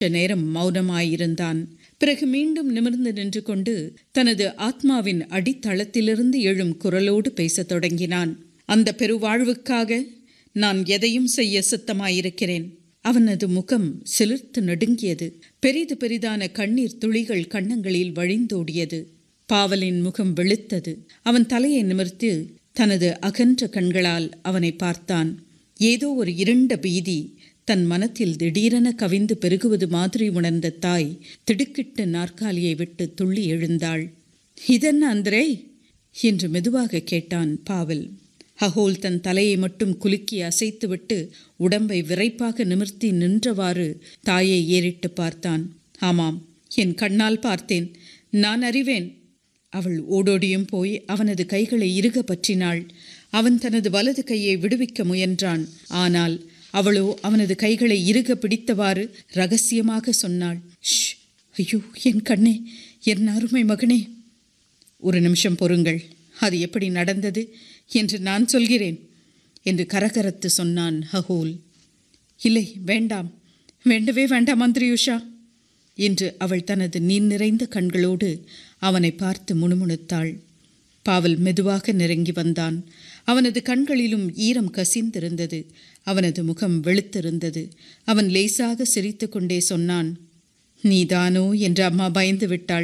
நேரம் மௌனமாயிருந்தான் பிறகு மீண்டும் நிமிர்ந்து நின்று கொண்டு தனது ஆத்மாவின் அடித்தளத்திலிருந்து எழும் குரலோடு பேசத் தொடங்கினான் அந்த பெருவாழ்வுக்காக நான் எதையும் செய்ய சித்தமாயிருக்கிறேன் அவனது முகம் சிலிர்த்து நடுங்கியது பெரிது பெரிதான கண்ணீர் துளிகள் கன்னங்களில் வழிந்தோடியது பாவலின் முகம் வெளுத்தது அவன் தலையை நிமிர்த்து தனது அகன்ற கண்களால் அவனை பார்த்தான் ஏதோ ஒரு இருண்ட பீதி தன் மனத்தில் திடீரென கவிந்து பெருகுவது மாதிரி உணர்ந்த தாய் திடுக்கிட்டு நாற்காலியை விட்டு துள்ளி எழுந்தாள் இதென்ன அந்திரே என்று மெதுவாக கேட்டான் பாவல் ஹகோல் தன் தலையை மட்டும் குலுக்கி அசைத்துவிட்டு உடம்பை விரைப்பாக நிமிர்த்தி நின்றவாறு தாயை ஏறிட்டு பார்த்தான் ஆமாம் என் கண்ணால் பார்த்தேன் நான் அறிவேன் அவள் ஓடோடியும் போய் அவனது கைகளை இறுக பற்றினாள் அவன் தனது வலது கையை விடுவிக்க முயன்றான் ஆனால் அவளோ அவனது கைகளை இறுக பிடித்தவாறு ரகசியமாக சொன்னாள் ஷ் ஐயோ என் கண்ணே என் அருமை மகனே ஒரு நிமிஷம் பொறுங்கள் அது எப்படி நடந்தது என்று நான் சொல்கிறேன் என்று கரகரத்து சொன்னான் ஹகோல் இல்லை வேண்டாம் வேண்டவே வேண்டாம் மந்திரியுஷா என்று அவள் தனது நீர் நிறைந்த கண்களோடு அவனை பார்த்து முணுமுணுத்தாள் பாவல் மெதுவாக நெருங்கி வந்தான் அவனது கண்களிலும் ஈரம் கசிந்திருந்தது அவனது முகம் வெளுத்திருந்தது அவன் லேசாக சிரித்து கொண்டே சொன்னான் நீதானோ என்று அம்மா பயந்து விட்டாள்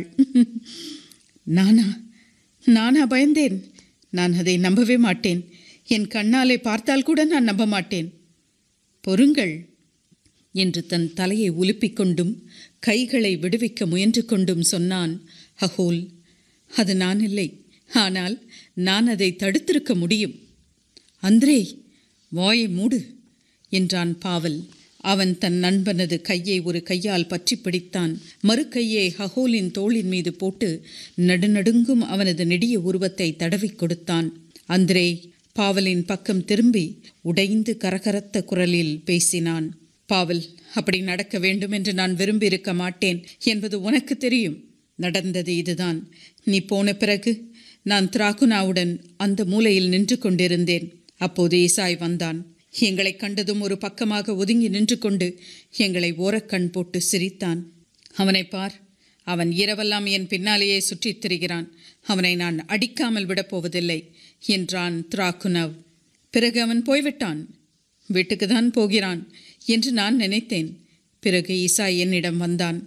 நானா நானா பயந்தேன் நான் அதை நம்பவே மாட்டேன் என் கண்ணாலே பார்த்தால் கூட நான் நம்ப மாட்டேன் பொறுங்கள் என்று தன் தலையை உலுப்பிக் கொண்டும் கைகளை விடுவிக்க முயன்று கொண்டும் சொன்னான் ஹகோல் அது நான் இல்லை ஆனால் நான் அதை தடுத்திருக்க முடியும் அந்திரே வாயை மூடு என்றான் பாவல் அவன் தன் நண்பனது கையை ஒரு கையால் பற்றி பிடித்தான் மறு கையை ஹகோலின் தோளின் மீது போட்டு நடுநடுங்கும் அவனது நெடிய உருவத்தை தடவிக் கொடுத்தான் அந்திரே பாவலின் பக்கம் திரும்பி உடைந்து கரகரத்த குரலில் பேசினான் பாவல் அப்படி நடக்க வேண்டும் என்று நான் விரும்பியிருக்க மாட்டேன் என்பது உனக்கு தெரியும் நடந்தது இதுதான் நீ போன பிறகு நான் திராகுனாவுடன் அந்த மூலையில் நின்று கொண்டிருந்தேன் அப்போது ஈசாய் வந்தான் எங்களை கண்டதும் ஒரு பக்கமாக ஒதுங்கி நின்று கொண்டு எங்களை ஓரக்கண் போட்டு சிரித்தான் அவனை பார் அவன் இரவெல்லாம் என் பின்னாலேயே சுற்றித் திரிகிறான் அவனை நான் அடிக்காமல் விடப்போவதில்லை என்றான் திராகுனவ் பிறகு அவன் போய்விட்டான் வீட்டுக்கு தான் போகிறான் என்று நான் நினைத்தேன் பிறகு ஈசா என்னிடம் வந்தான்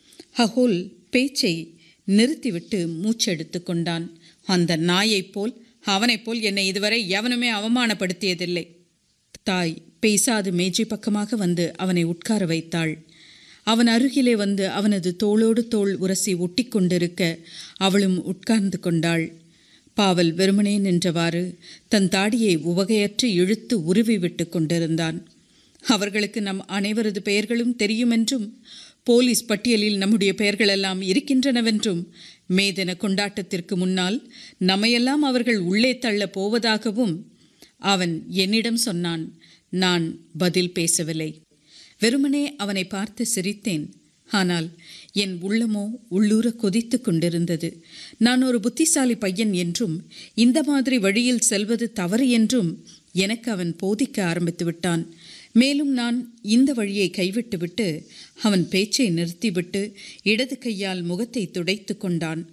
ஹகோல் பேச்சை நிறுத்திவிட்டு மூச்செடுத்து கொண்டான் அந்த நாயைப் போல் அவனைப் போல் என்னை இதுவரை எவனுமே அவமானப்படுத்தியதில்லை தாய் பேசாது மேஜை பக்கமாக வந்து அவனை உட்கார வைத்தாள் அவன் அருகிலே வந்து அவனது தோளோடு தோள் உரசி ஒட்டி கொண்டிருக்க அவளும் உட்கார்ந்து கொண்டாள் பாவல் வெறுமனே நின்றவாறு தன் தாடியை உவகையற்று இழுத்து உருவி விட்டு கொண்டிருந்தான் அவர்களுக்கு நம் அனைவரது பெயர்களும் தெரியுமென்றும் போலீஸ் பட்டியலில் நம்முடைய பெயர்களெல்லாம் இருக்கின்றனவென்றும் மேதின கொண்டாட்டத்திற்கு முன்னால் நம்மையெல்லாம் அவர்கள் உள்ளே தள்ளப் போவதாகவும் அவன் என்னிடம் சொன்னான் நான் பதில் பேசவில்லை வெறுமனே அவனை பார்த்து சிரித்தேன் ஆனால் என் உள்ளமோ உள்ளூர கொதித்து கொண்டிருந்தது நான் ஒரு புத்திசாலி பையன் என்றும் இந்த மாதிரி வழியில் செல்வது தவறு என்றும் எனக்கு அவன் போதிக்க ஆரம்பித்து விட்டான் மேலும் நான் இந்த வழியை கைவிட்டுவிட்டு அவன் பேச்சை நிறுத்திவிட்டு இடது கையால் முகத்தை துடைத்து கொண்டான்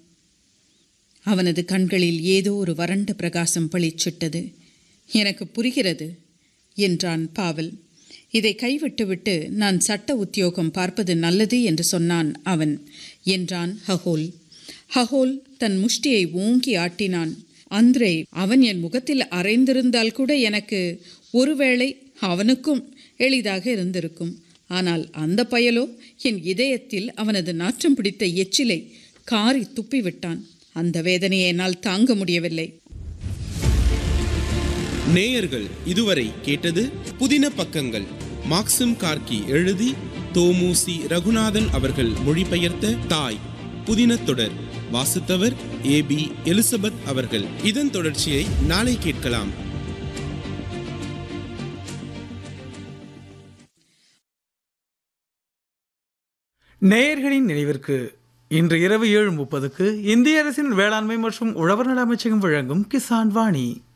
அவனது கண்களில் ஏதோ ஒரு வறண்ட பிரகாசம் பளிச்சிட்டது எனக்கு புரிகிறது என்றான் பாவல் இதை கைவிட்டுவிட்டு நான் சட்ட உத்தியோகம் பார்ப்பது நல்லது என்று சொன்னான் அவன் என்றான் ஹகோல் ஹகோல் தன் முஷ்டியை ஓங்கி ஆட்டினான் அந்திரே அவன் என் முகத்தில் அரைந்திருந்தால் கூட எனக்கு ஒருவேளை அவனுக்கும் எளிதாக இருந்திருக்கும் ஆனால் அந்த பயலோ என் இதயத்தில் அவனது நாற்றம் பிடித்த எச்சிலை காரி துப்பிவிட்டான் அந்த வேதனையை என்னால் தாங்க முடியவில்லை நேயர்கள் இதுவரை கேட்டது புதின பக்கங்கள் மாக்சிம் கார்கி எழுதி தோமுசி ரகுநாதன் அவர்கள் மொழிபெயர்த்த தாய் புதின தொடர் வாசித்தவர் ஏ பி எலிசபெத் அவர்கள் இதன் தொடர்ச்சியை நாளை கேட்கலாம் நேயர்களின் நினைவிற்கு இன்று இரவு ஏழு முப்பதுக்கு இந்திய அரசின் வேளாண்மை மற்றும் உழவர் நல அமைச்சகம் வழங்கும் கிசான் வாணி